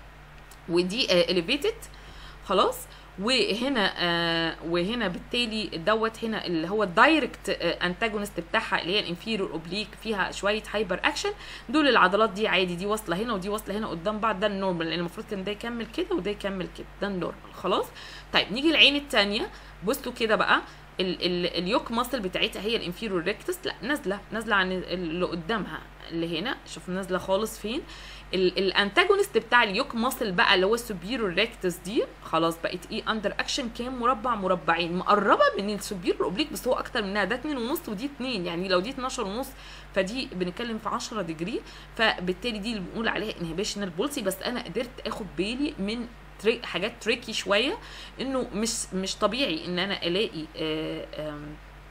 ودي اليفيتد خلاص وهنا آه وهنا بالتالي دوت هنا اللي هو الدايركت انتاجونست بتاعها اللي هي الانفيرور اوبليك فيها شويه هايبر اكشن دول العضلات دي عادي دي واصله هنا ودي واصله هنا قدام بعض ده النورمال لان المفروض كان ده يكمل كده وده يكمل كده ده النورمال خلاص طيب نيجي العين الثانيه بصوا كده بقى ال ال اليوك ماسل بتاعتها هي الانفيرور ريكتس لا نازله نازله عن اللي قدامها اللي هنا شوف نازله خالص فين الانتاجونست بتاع اليوك ماسل بقى اللي هو السوبيرور ريكتس دي خلاص بقت ايه اندر اكشن كام مربع مربعين مقربه من السوبيرور اوبليك بس هو اكتر منها ده 2 ونص ودي 2 يعني لو دي 12 ونص فدي بنتكلم في 10 ديجري فبالتالي دي اللي بنقول عليها انهبيشنال بولسي بس انا قدرت اخد بالي من تري حاجات تريكي شويه انه مش مش طبيعي ان انا الاقي آه آم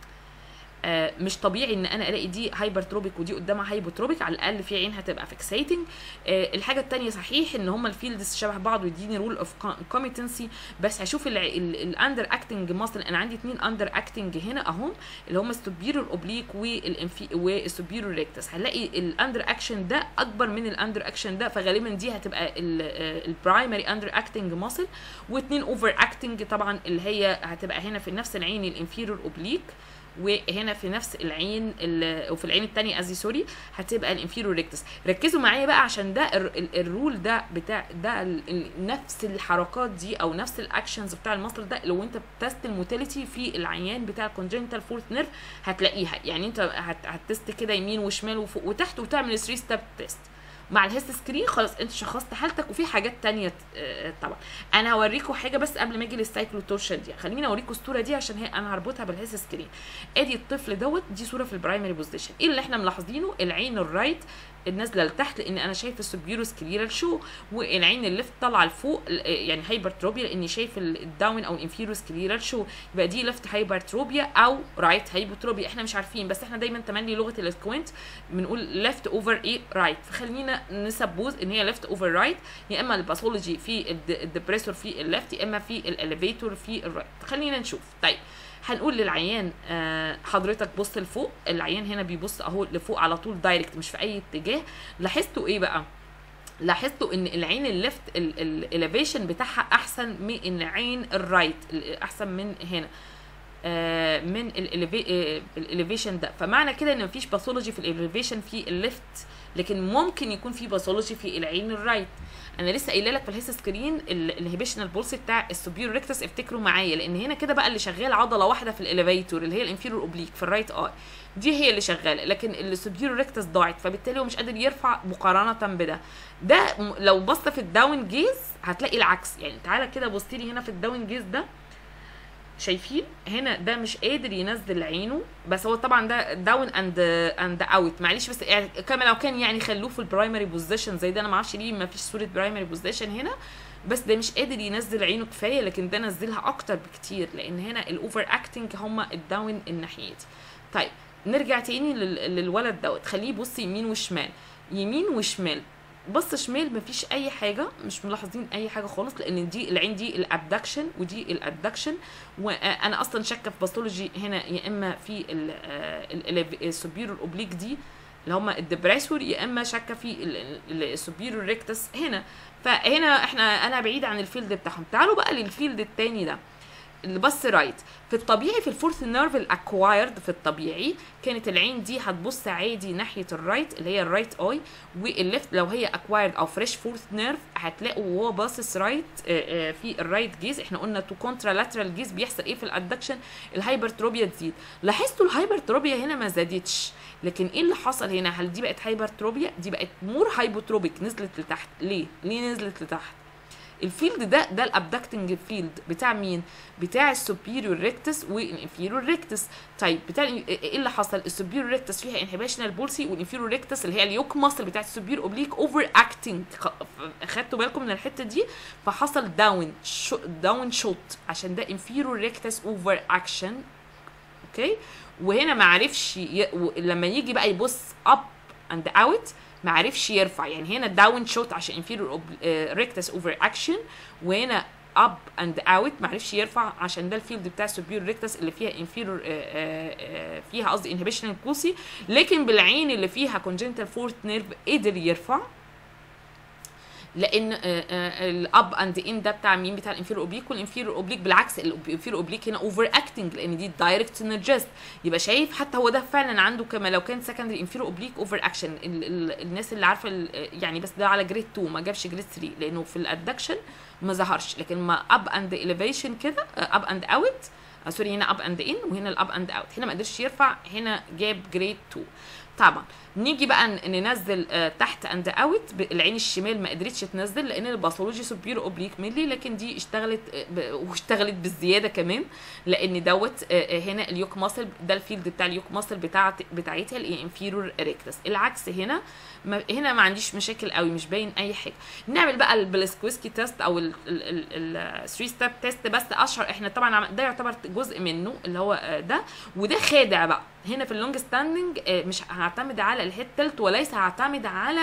آه مش طبيعي ان انا الاقي دي هايبرتروبيك ودي قدامها هايبوتروبيك على الاقل في عين هتبقى فيكسيتنج آه الحاجه الثانيه صحيح ان هما الفيلدز شبه بعض ويديني رول اوف كوميتنسي بس هشوف الاندر اكتنج ماسل انا عندي اثنين اندر اكتنج هنا اهم اللي هما السوبيريور اوبليك والسوبيريور ريكتس هنلاقي الاندر اكشن ده اكبر من الاندر اكشن ده فغالبا دي هتبقى البرايمري اندر اكتنج ماسل واثنين اوفر اكتنج طبعا اللي هي هتبقى هنا في نفس العين الانفيريور اوبليك وهنا في نفس العين وفي العين الثانيه قصدي سوري هتبقى الانفيريور ريكتس ركزوا معايا بقى عشان ده الرول ده بتاع ده ال نفس الحركات دي او نفس الاكشنز بتاع المصل ده لو انت بتست الموتيليتي في العيان بتاع الكونجنتال فورث نيرف هتلاقيها يعني انت هتست كده يمين وشمال وفوق وتحت وتعمل 3 ستيب تيست مع الهيست سكرين خلاص انت شخصت حالتك وفي حاجات تانية طبعا انا هوريكم حاجه بس قبل ما اجي للسايكلوتورشن دي خليني اوريكم الصوره دي عشان هي انا هربطها بالهيست سكرين ادي الطفل دوت دي صوره في البرايمري بوزيشن ايه اللي احنا ملاحظينه العين الرايت النازله لتحت لان انا شايف السوبيروس كليرال شو والعين الليفت طالعه لفوق يعني هايبرتروبيا لاني شايف الداون او الانفيروس كليرال شو يبقى دي ليفت هايبرتروبيا او رايت هايبوتروبيا احنا مش عارفين بس احنا دايما تملي لغه السكوينت بنقول ليفت اوفر ايه رايت فخلينا نسبوز ان هي ليفت اوفر رايت يا اما الباثولوجي في الدبريسور في الليفت يا اما في الاليفيتور في الرايت خلينا نشوف طيب هنقول للعيان آه حضرتك بص لفوق العيان هنا بيبص اهو لفوق على طول دايركت مش في اي اتجاه لاحظتوا ايه بقى لاحظتوا ان العين الليفت الاليفيشن بتاعها احسن من العين الرايت احسن من هنا آه من الاليفيشن ده فمعنى كده ان مفيش باثولوجي في الاليفيشن في الليفت لكن ممكن يكون في باثولوجي في العين الرايت انا لسه قايله لك في الهيس سكرين الهيبيشنال بولس بتاع السوبيرو ريكتس افتكروا معايا لان هنا كده بقى اللي شغال عضله واحده في الاليفيتور اللي هي الانفيرور اوبليك في الرايت اي دي هي اللي شغاله لكن السوبيرو ريكتس ضاعت فبالتالي هو مش قادر يرفع مقارنه بده ده م- لو بصت في الداون جيز هتلاقي العكس يعني تعالى كده بص لي هنا في الداون جيز ده شايفين هنا ده مش قادر ينزل عينه بس هو طبعا ده داون اند اند اوت معلش بس يعني كما لو كان يعني خلوه في البرايمري بوزيشن زي ده انا ما اعرفش ليه ما فيش صوره برايمري بوزيشن هنا بس ده مش قادر ينزل عينه كفايه لكن ده نزلها اكتر بكتير لان هنا الاوفر اكتنج هما الداون الناحيه دي طيب نرجع تاني لل- للولد دوت خليه يبص يمين وشمال يمين وشمال بص شمال مفيش اي حاجه مش ملاحظين اي حاجه خالص لان دي العين دي الابدكشن ودي الادكشن وانا اصلا شاكه في باثولوجي هنا يا اما في السوبيرور اوبليك دي اللي هم الدبريسور يا اما شاكه في السوبيرور ريكتس هنا فهنا احنا انا بعيد عن الفيلد بتاعهم تعالوا بقى للفيلد التاني ده اللي بص رايت في الطبيعي في الفورث نيرف الاكوايرد في الطبيعي كانت العين دي هتبص عادي ناحيه الرايت اللي هي الرايت اي والليفت لو هي اكوايرد او فريش فورث نيرف هتلاقوا وهو باصص رايت في الرايت جيز احنا قلنا تو كونترا لاترال جيز بيحصل ايه في الادكشن الهايبرتروبيا تزيد لاحظتوا الهايبرتروبيا هنا ما زادتش لكن ايه اللي حصل هنا هل دي بقت هايبرتروبيا دي بقت مور هايبوتروبيك نزلت لتحت ليه ليه نزلت لتحت الفيلد ده ده الابدكتنج فيلد بتاع مين بتاع السوبيريور ريكتس والانفيريور ريكتس طيب بتاع ايه اللي حصل السوبيريور ريكتس فيها انهبيشنال بولسي والانفيريور ريكتس اللي هي اليوك ماسل بتاعت السوبير اوبليك اوفر اكتنج خدتوا بالكم من الحته دي فحصل داون شو داون شوت عشان ده انفيريور ريكتس اوفر اكشن اوكي وهنا ما عرفش ي... و... لما يجي بقى يبص اب اند اوت ما عرفش يرفع يعني هنا داون شوت عشان انفيريور ريكتس اوفر اكشن وهنا اب اند اوت ما عرفش يرفع عشان ده الفيلد بتاع السوبير ريكتس اللي فيها انفيريور فيها قصدي انهبيشن الكوسي لكن بالعين اللي فيها كونجنتال فورت نيرف قدر يرفع لان الاب اند ان ده بتاع مين بتاع الانفيرو اوبليك والانفيرو اوبليك بالعكس الانفيرو اوبليك هنا اوفر اكتنج لان دي دايركت سينرجست يبقى شايف حتى هو ده فعلا عنده كما لو كان سكندري انفيرو اوبليك اوفر اكشن الناس اللي عارفه يعني بس ده على جريد 2 ما جابش جريد 3 لانه في الادكشن ما ظهرش لكن ما اب اند اليفيشن كده اب اند اوت سوري هنا اب اند ان وهنا الاب اند اوت هنا ما قدرش يرفع هنا جاب جريد 2 طبعا نيجي بقى ننزل آه تحت اند اوت العين الشمال ما قدرتش تنزل لان الباثولوجي سوبيرو اوبليك ميلي لكن دي اشتغلت آه واشتغلت بالزياده كمان لان دوت آه هنا اليوك ماسل ده الفيلد بتاع اليوك ماسل بتاعت بتاعتها الانفيرور ريكتس العكس هنا ما هنا ما عنديش مشاكل قوي مش باين اي حاجه نعمل بقى البلسكويسكي تيست او ال 3 ستيب تيست بس اشهر احنا طبعا ده يعتبر جزء منه اللي هو ده وده خادع بقى هنا في اللونج ستاندنج مش هعتمد على الهيد تلت وليس هعتمد على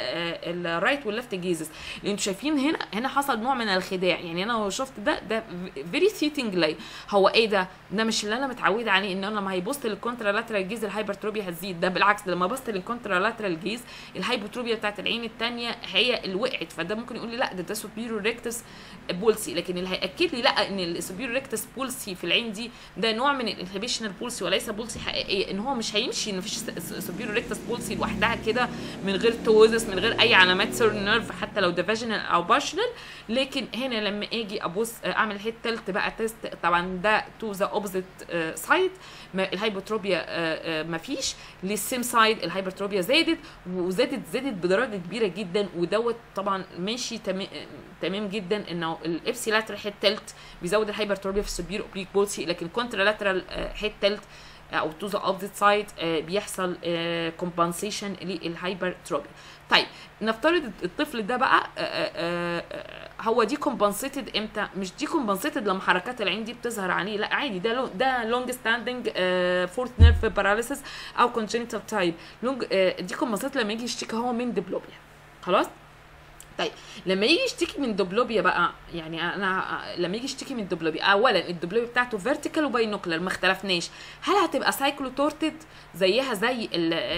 الرايت والليفت جيزز لان انتوا شايفين هنا هنا حصل نوع من الخداع يعني انا لو شفت ده ده فيري سيتنج لاي هو ايه ده ده مش اللي انا متعوده عليه ان انا لما هيبص للكونترا لاترال جيز الهايبرتروبيا هتزيد ده بالعكس ده لما بصت للكونترا لاترال جيز الهايبوتروبيا بتاعت العين الثانيه هي اللي وقعت فده ممكن يقول لي لا ده ده سوبيريور ريكتس بولسي لكن اللي هياكد لي لا ان السوبيريور ريكتس بولسي في العين دي ده نوع من الانهبيشنال بولسي وليس بولسي حقيقيه ان هو مش هيمشي ان مفيش سوبيريور ريكتس بولسي لوحدها كده من غير توزس من غير اي علامات سير نيرف حتى لو ديفيجنال او بارشنال لكن هنا لما اجي ابص اعمل هيد تلت بقى تيست طبعا ده تو ذا اوبزيت سايد الهايبوتروبيا مفيش للسيم سايد الهايبرتروبيا زادت وزادت زادت بدرجه كبيره جدا ودوت طبعا ماشي تمام تمام جدا انه الابسي لاترال هيد تلت بيزود الهايبرتروبيا في السوبير اوبليك بولسي لكن كونترا لاترال هيد تلت او تو ذا اوبزيت سايد بيحصل كومبنسيشن للهايبرتروبيا طيب نفترض الطفل ده بقى آآ آآ هو دي كومبنسيتد امتى مش دي كومبنسيتد لما حركات العين دي بتظهر عليه لا عادي ده لو ده لونج ستاندنج فورث نيرف باراليسيس او كونجنتال تايب لونج دي كومبنسيتد لما يجي يشتكي هو من ديبلوبيا خلاص طيب لما يجي يشتكي من دوبلوبيا بقى يعني انا لما يجي يشتكي من دوبلوبيا اولا الدوبلوبيا بتاعته فيرتيكال وباينوكلر ما اختلفناش هل هتبقى سايكلوتورتد زيها زي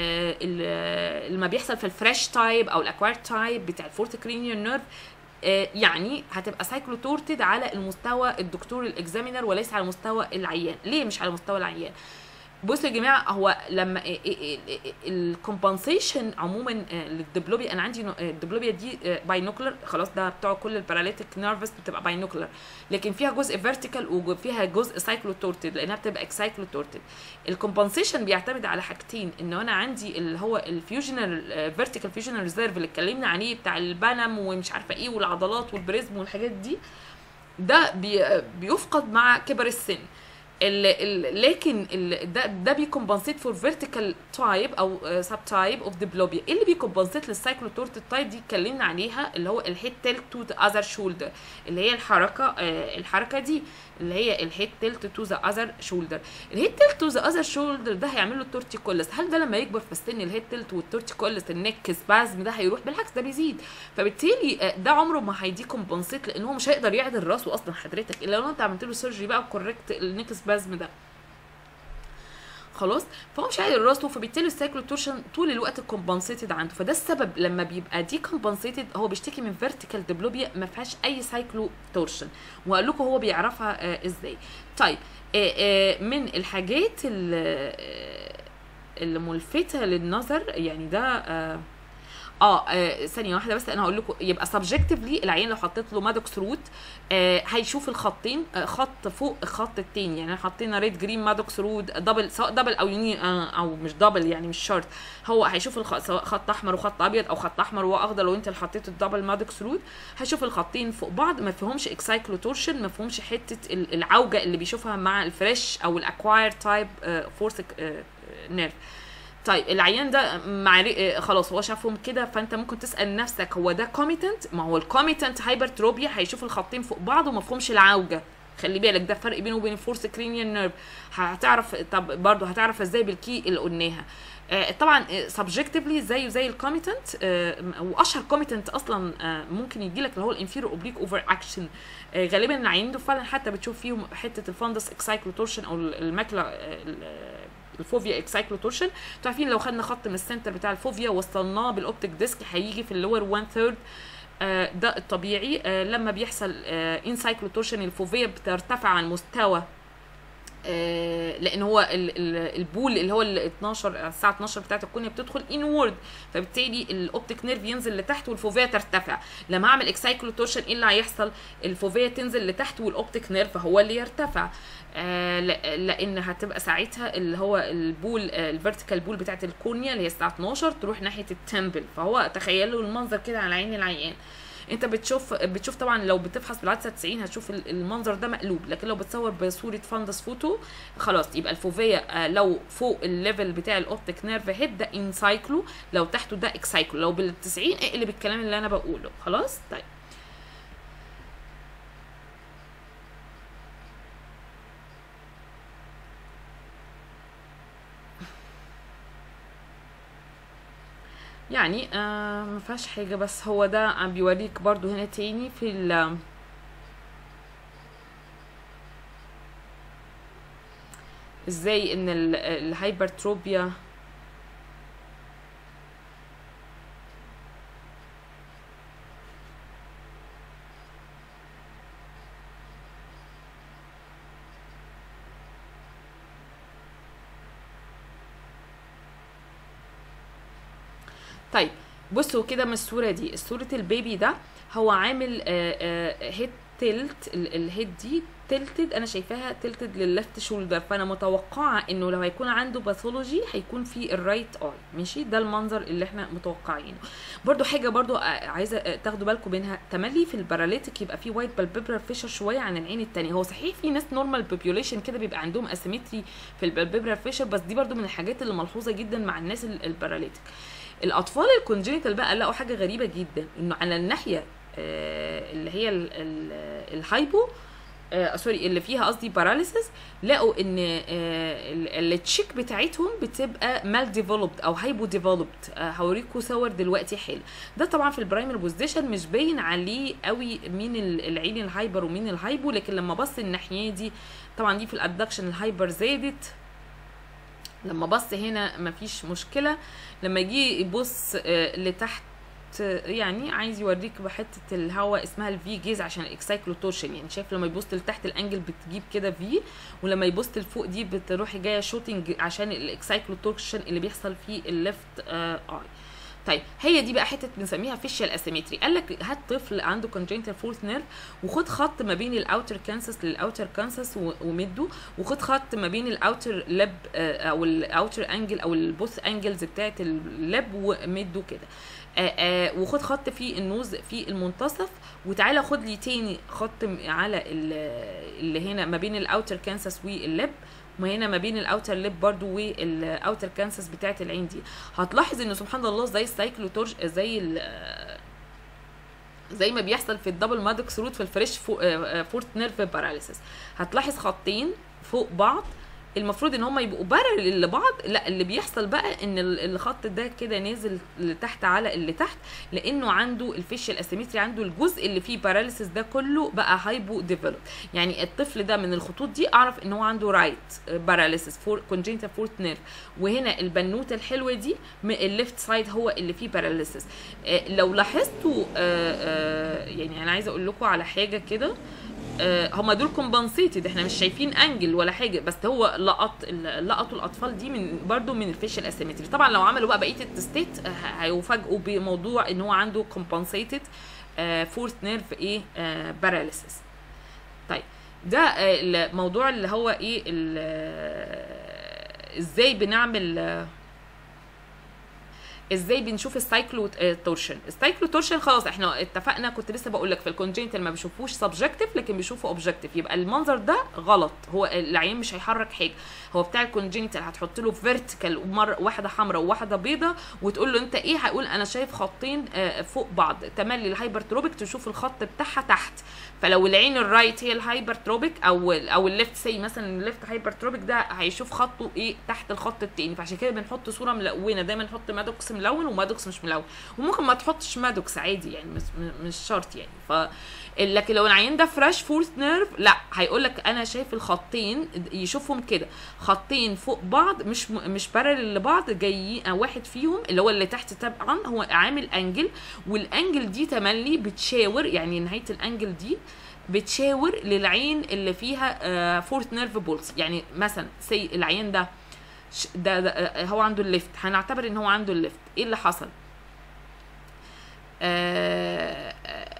اللي ما بيحصل في الفريش تايب او الاكوار تايب بتاع الفورت كرينيال نيرف يعني هتبقى سايكلوتورتد على المستوى الدكتور الاكزامينر وليس على مستوى العيان ليه مش على مستوى العيان بصوا يا جماعه هو لما الكومبنسيشن عموما آه، للدبلوبيا انا عندي نوع- آه، الدبلوبيا دي باينوكلر خلاص ده بتوع كل الباراليتيك نيرفس بتبقى باينوكلر لكن فيها جزء فيرتيكال وفيها جزء سايكلوتورتد لانها بتبقى اكسايكلوتورتد الكومبنسيشن بيعتمد على حاجتين ان انا عندي اللي هو الفيوجنال فيرتيكال فيوجنال ريزيرف اللي اتكلمنا عليه بتاع البنم ومش عارفه ايه والعضلات والبريزم والحاجات دي ده بي بيفقد مع كبر السن ال ال لكن ال ده ده بيكمبنسيت فور فيرتيكال تايب او سب تايب اوف ديبلوبيا اللي بيكمبنسيت للسايكلوتورتد تايب دي اتكلمنا عليها اللي هو الهيد تيلت تو ذا اذر شولدر اللي هي الحركه آه، الحركه دي اللي هي الهيد تيلت تو ذا اذر شولدر الهيد تيلت تو ذا اذر شولدر ده هيعمل له التورتيكولس هل ده لما يكبر في السن الهيد تيلت والتورتيكولس النك سبازم ده هيروح بالعكس ده بيزيد فبالتالي آه، ده عمره ما هيدي كومبنسيت لان هو مش هيقدر يعدل راسه اصلا حضرتك الا لو انت عملت له سيرجري بقى وكوركت النك سبازم ده خلاص فهو مش عادل راسه فبالتالي السايكلوتورشن طول الوقت كومبنسيتد عنده فده السبب لما بيبقى دي كومبنسيتد هو بيشتكي من فيرتيكال ديبلوبيا ما فيهاش اي سايكلوتورشن وقال لكم هو بيعرفها آه ازاي طيب آه آه من الحاجات ال- آه، الملفتة للنظر يعني ده آه اه آه، ثانيه واحده بس انا هقول لكم يبقى سبجكتيفلي العيان لو حطيت له مادوكس روت آه هيشوف الخطين آه خط فوق الخط التاني يعني حطينا ريد جرين مادوكس روت دبل سواء دبل او يوني آه او مش دبل يعني مش شرط هو هيشوف الخ... سواء خط احمر وخط ابيض او خط احمر واخضر لو انت اللي حطيت الدبل مادوكس روت هيشوف الخطين فوق بعض ما فيهمش اكسايكلوتورشن ما فيهمش حته ال- العوجه اللي بيشوفها مع الفريش او الاكواير تايب فورس نيرف طيب العيان ده معري... آه، خلاص هو شافهم كده فانت ممكن تسال نفسك هو ده كوميتنت ما هو الكوميتنت هايبرتروبيا هيشوف الخطين فوق بعض وما فيهمش العوجه خلي بالك ده فرق بينه وبين الفورس كرينيال نيرف هتعرف طب برضه هتعرف ازاي بالكي اللي قلناها آه، طبعا سبجكتيفلي زيه زي الكوميتنت واشهر كوميتنت اصلا آه، ممكن يجي لك اللي هو الانفيرو اوبليك اوفر اكشن غالبا العيانين دول فعلا حتى بتشوف فيهم حته الفندس اكسايكلوتورشن او الماكلا الفوفيا اكسايكلوتورشن انتوا عارفين لو خدنا خط من السنتر بتاع الفوفيا وصلناه بالاوبتيك ديسك هيجي في اللور 1 ثيرد ده الطبيعي آه، لما بيحصل انسايكلوتورشن الفوفيا بترتفع عن مستوى آه، لان هو ال- ال- البول اللي هو ال 12 الساعه 12 بتاعت الكونيا بتدخل انورد فبالتالي الاوبتيك نيرف ينزل لتحت والفوفيا ترتفع لما اعمل اكسايكلوتورشن ايه اللي هيحصل الفوفيا تنزل لتحت والاوبتيك نيرف هو اللي يرتفع آه لا- لان هتبقى ساعتها اللي هو البول آه الفيرتيكال بول بتاعت الكورنيا اللي هي الساعه 12 تروح ناحيه التمبل فهو تخيلوا المنظر كده على عين العيان انت بتشوف بتشوف طبعا لو بتفحص بالعدسه 90 هتشوف ال- المنظر ده مقلوب لكن لو بتصور بصوره فندس فوتو خلاص يبقى الفوفيا آه، لو فوق الليفل بتاع الاوبتيك نيرف هيد ده انسايكلو لو تحته ده اكسايكلو لو بال 90 اقلب الكلام اللي انا بقوله خلاص طيب يعني آه ما فيهاش حاجه بس هو ده عم بيوريك برضو هنا تاني في ال ازاي ان ال- الهايبرتروبيا طيب بصوا كده من الصوره دي صوره البيبي ده هو عامل هيد تلت الهيد دي تلتد انا شايفاها تلتد لللفت شولدر فانا متوقعه انه لو هيكون عنده باثولوجي هيكون في الرايت اي ماشي ده المنظر اللي احنا متوقعينه برضو حاجه برضو آه، عايزه آه، تاخدوا بالكم منها تملي في الباراليتيك يبقى في وايت بالبيبرال فيشر شويه عن العين التانية هو صحيح في ناس نورمال بوبيوليشن كده بيبقى عندهم اسيمتري في البالبيبرال فيشر بس دي برضو من الحاجات اللي ملحوظه جدا مع الناس ال- الباراليتيك الاطفال الكونجينيتال بقى لقوا حاجه غريبه جدا انه على الناحيه آه، اللي هي ال- ال- الهايبو آه سوري اللي فيها قصدي باراليسيس لقوا ان آه ال- التشيك بتاعتهم بتبقى مال ديفلوبد او هايبو ديفلوبد آه هوريكم صور دلوقتي حلو ده طبعا في البرايمري بوزيشن مش باين عليه قوي مين ال- العين الهايبر ومين الهايبو لكن لما بص الناحيه دي طبعا دي في الادكشن الهايبر زادت لما بص هنا مفيش مشكله لما يجي يبص آه، لتحت يعني عايز يوريك بحته الهواء اسمها الفي جيز عشان الاكسايكلوتورشن يعني شايف لما يبص لتحت الانجل بتجيب كده في ولما يبص لفوق دي بتروح جايه شوتنج عشان الاكسايكلوتورشن اللي بيحصل في الليفت اي طيب هي دي بقى حته بنسميها فيشيال اسيمتري قال لك هات طفل عنده كونجنتال فورث نيرف وخد خط ما بين الاوتر كانسس للاوتر كانسس ومده وخد خط ما بين الاوتر لب او الاوتر انجل او البوث انجلز بتاعت اللب ومده كده آآ آآ وخد خط في النوز في المنتصف وتعالى خد لي تاني خط على اللي هنا ما بين الاوتر كانسس واللب ما هنا ما بين الاوتر ليب برضو والاوتر كانسس بتاعت العين دي هتلاحظ ان سبحان الله زي السايكلوتورج زي زي ما بيحصل في الدبل مادوكس روت في الفريش فورت نيرف باراليسيس هتلاحظ خطين فوق بعض المفروض ان هم يبقوا بارل لبعض لا اللي بيحصل بقى ان الخط ده كده نازل لتحت على اللي تحت لانه عنده الفيشيال اسيمتري عنده الجزء اللي فيه باراليسيس ده كله بقى هايبو ديفلوب يعني الطفل ده من الخطوط دي اعرف ان هو عنده رايت باراليسيس فور كونجنتال فورت نيرف وهنا البنوته الحلوه دي الليفت سايد هو اللي فيه باراليسيس لو لاحظتوا يعني انا عايزه اقول لكم على حاجه كده هما دول كومبنسيتد احنا مش شايفين انجل ولا حاجه بس هو لقط لقطوا الاطفال دي من برده من الفيشل اسيمتري طبعا لو عملوا بقى بقيه التستات هيفاجئوا بموضوع ان هو عنده كومبنسيتد فورث نيرف ايه باراليسيس طيب ده الموضوع اللي هو ايه ازاي بنعمل ازاي بنشوف السايكلو تورشن السايكلو تورشن خلاص احنا اتفقنا كنت لسه بقول لك في الكونجنتال ما بيشوفوش سبجكتيف لكن بيشوفوا اوبجكتيف يبقى المنظر ده غلط هو العين مش هيحرك حاجه هو بتاع الكونجنتال هتحط له فيرتيكال مره واحده حمراء وواحده بيضه وتقول له انت ايه هيقول انا شايف خطين فوق بعض تملي الهايبرتروبيك تشوف الخط بتاعها تحت فلو العين الرايت هي الهايبرتروبيك او او الليفت سي مثلا الليفت هايبرتروبيك ده هيشوف خطه ايه تحت الخط التاني فعشان كده بنحط صوره ملونه دايما نحط مادوكس ملون ومادوكس مش ملون وممكن ما تحطش مادوكس عادي يعني مش, مش شرط يعني ف لكن لو العيان ده فريش فورث نيرف لا هيقول لك انا شايف الخطين يشوفهم كده خطين فوق بعض مش مش بارل لبعض جايين واحد فيهم اللي هو اللي تحت طبعا هو عامل انجل والانجل دي تملي بتشاور يعني نهايه الانجل دي بتشاور للعين اللي فيها فورث نيرف بولس يعني مثلا سي العيان ده ده, ده هو عنده الليفت هنعتبر ان هو عنده الليفت ايه اللي حصل آه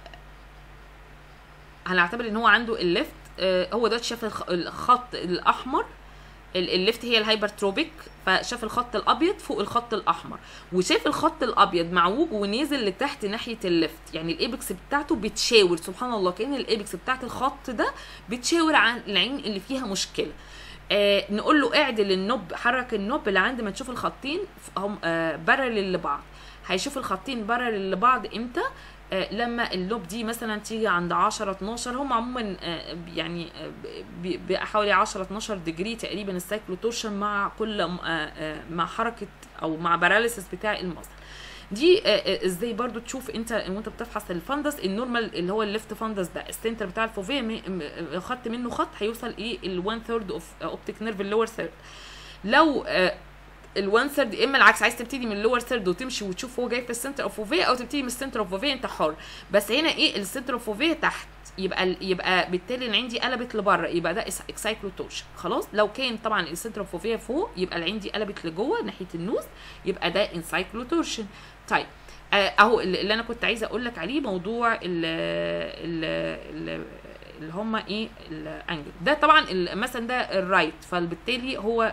هنعتبر ان هو عنده الليفت آه هو ده شاف الخط الاحمر الليفت هي الهايبرتروبيك فشاف الخط الابيض فوق الخط الاحمر وشاف الخط الابيض معوج ونازل لتحت ناحيه الليفت يعني الايبكس بتاعته بتشاور سبحان الله كان الايبكس بتاعت الخط ده بتشاور عن العين اللي فيها مشكله آه نقول له اعدل النوب حرك النوب اللي عند ما تشوف الخطين هم آه بارل لبعض هيشوف الخطين بارل لبعض امتى آه لما اللوب دي مثلا تيجي عند 10 12 هم عموما آه يعني آه حوالي 10 12 ديجري تقريبا السايكلوتورشن مع كل مع حركه او مع باراليسيس بتاع المصل دي ازاي برضو تشوف انت وانت بتفحص الفندس النورمال اللي هو الليفت فندس ده السنتر بتاع الفوفيه خدت منه خط هيوصل ايه ال1 ثيرد اوف اوبتيك نيرف اللور ثيرد لو ال1 ثيرد اما العكس عايز تبتدي من اللور ثيرد وتمشي وتشوف هو جاي في السنتر اوف فوفيه او تبتدي من السنتر اوف فوفيه انت حر بس هنا ايه السنتر اوف فوفيه تحت يبقى يبقى بالتالي العين دي قلبت لبره يبقى ده اكسايكلوتورشن خلاص لو كان طبعا السنتر اوف فوفيه فوق يبقى العين دي قلبت لجوه ناحيه النوز يبقى ده انسايكلوتورشن طيب اهو اللي انا كنت عايزه اقول لك عليه موضوع ال ال اللي هم ايه الانجل ده طبعا مثلا ده الرايت فبالتالي هو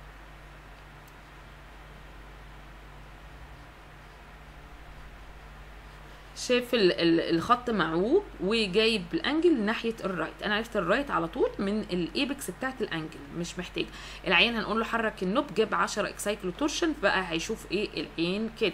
شايف الخط معوج وجايب الانجل ناحيه الرايت انا عرفت الرايت على طول من الايبكس بتاعت الانجل مش محتاج العيان هنقول له حرك النوب جاب 10 اكسايكلوتورشن بقى هيشوف ايه العين كده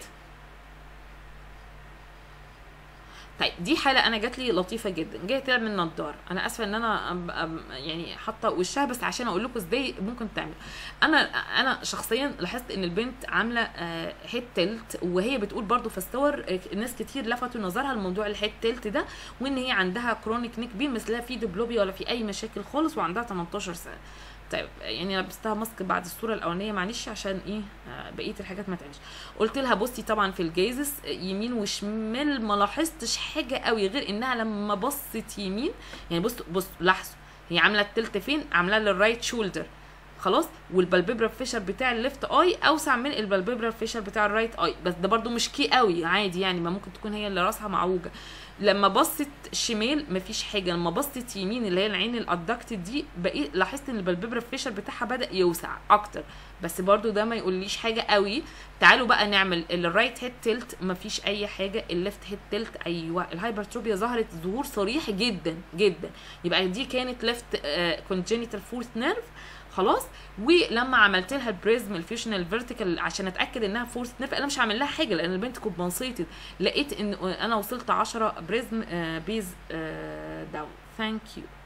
طيب دي حاله انا جات لي لطيفه جدا جايه تعمل نضاره انا اسفه ان انا أم أم يعني حاطه وشها بس عشان اقول لكم ازاي ممكن تعمل انا انا شخصيا لاحظت ان البنت عامله هيد تلت وهي بتقول برضو في الصور ناس كتير لفتوا نظرها لموضوع الهيد تلت ده وان هي عندها كرونيك نيك بين مثلها في دبلوبيا ولا في اي مشاكل خالص وعندها 18 سنه طيب يعني لبستها ماسك بعد الصوره الاولانيه معلش عشان ايه آه، بقيه الحاجات ما تعملش قلت لها بصي طبعا في الجيزس يمين وشمال ما لاحظتش حاجه قوي غير انها لما بصت يمين يعني بص بص لاحظوا هي عامله التلت فين عاملاه للرايت شولدر خلاص والبالبيبرا فيشر بتاع الليفت اي اوسع من البالبيبرا فيشر بتاع الرايت اي بس ده برضو مش كي قوي عادي يعني ما ممكن تكون هي اللي راسها معوجه لما بصت شمال مفيش حاجه لما بصت يمين اللي هي العين الادكتد دي بقيت لاحظت ان البالبيبرا فيشر بتاعها بدا يوسع اكتر بس برضو ده ما يقوليش حاجه قوي تعالوا بقى نعمل الرايت هيد تلت مفيش اي حاجه الليفت هيد تلت ايوه الهايبرتروبيا ظهرت ظهور صريح جدا جدا يبقى دي كانت ليفت كونجينيتال فورث نيرف خلاص ولما عملت لها البريزم الفيوشنال فيرتيكال عشان اتاكد انها فورث نيرف انا مش هعمل لها حاجه لان البنت كومبنسيتد لقيت ان انا وصلت 10 بريزم بيز داون ثانك يو